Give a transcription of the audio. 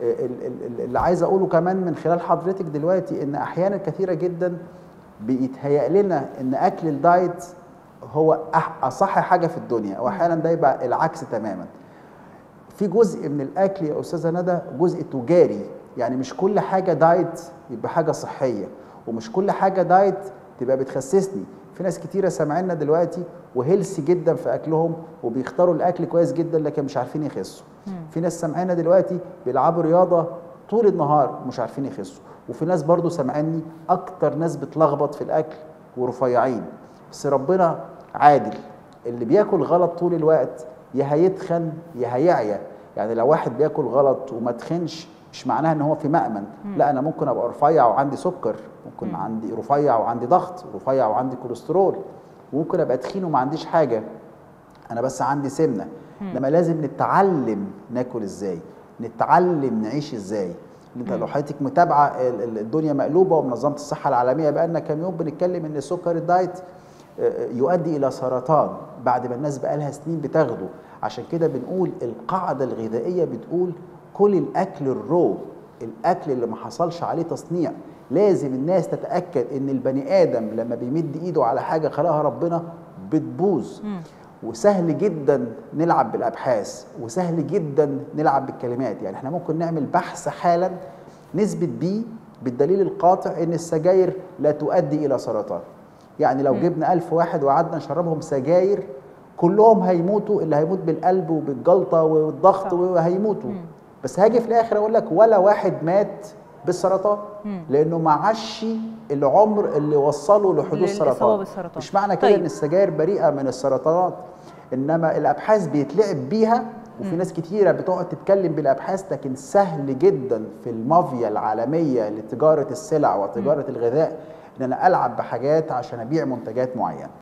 ال- ال- اللي عايز اقوله كمان من خلال حضرتك دلوقتي ان احيانا كثيره جدا بيتهيأ لنا ان اكل الدايت هو أح- اصح حاجه في الدنيا واحيانا ده يبقى العكس تماما في جزء من الاكل يا استاذه ندى جزء تجاري يعني مش كل حاجه دايت يبقى حاجه صحيه ومش كل حاجه دايت تبقى بتخسسني في ناس كتيره سامعيننا دلوقتي وهيلسي جدا في اكلهم وبيختاروا الاكل كويس جدا لكن مش عارفين يخسوا في ناس سامعيننا دلوقتي بيلعبوا رياضه طول النهار مش عارفين يخسوا وفي ناس برضو سامعيني اكتر ناس بتلخبط في الاكل ورفيعين بس ربنا عادل اللي بياكل غلط طول الوقت يا هيتخن يا هيعيا يعني لو واحد بياكل غلط وما تخنش مش معناها ان هو في مأمن لا انا ممكن ابقى رفيع وعندي سكر ممكن عندي رفيع وعندي ضغط رفيع وعندي كوليسترول وممكن ابقى تخين وما عنديش حاجه انا بس عندي سمنه انما لازم نتعلم ناكل ازاي نتعلم نعيش ازاي انت لو حضرتك متابعه ال- ال- الدنيا مقلوبه ومنظمه الصحه العالميه بقى لنا كام يوم بنتكلم ان سكر الدايت آه، يؤدي الى سرطان بعد ما الناس بقى لها سنين بتاخده عشان كده بنقول القاعده الغذائيه بتقول كل الاكل الرو الاكل اللي ما حصلش عليه تصنيع لازم الناس تتاكد ان البني ادم لما بيمد ايده على حاجه خلقها ربنا بتبوظ وسهل جدا نلعب بالابحاث وسهل جدا نلعب بالكلمات يعني احنا ممكن نعمل بحث حالا نثبت بيه بالدليل القاطع ان السجاير لا تؤدي الى سرطان يعني لو جبنا ألف واحد وقعدنا نشربهم سجاير كلهم هيموتوا اللي هيموت بالقلب وبالجلطه والضغط صح. وهيموتوا بس هاجي في الاخر اقول لك ولا واحد مات بالسرطان لانه ما عاش العمر اللي وصله لحدوث للإصابة سرطان بالسرطان. مش معنى كده طيب. ان السجاير بريئه من السرطانات انما الابحاث بيتلعب بيها وفي ناس كتيره بتقعد تتكلم بالابحاث لكن سهل جدا في المافيا العالميه لتجاره السلع وتجاره الغذاء ان انا العب بحاجات عشان ابيع منتجات معينه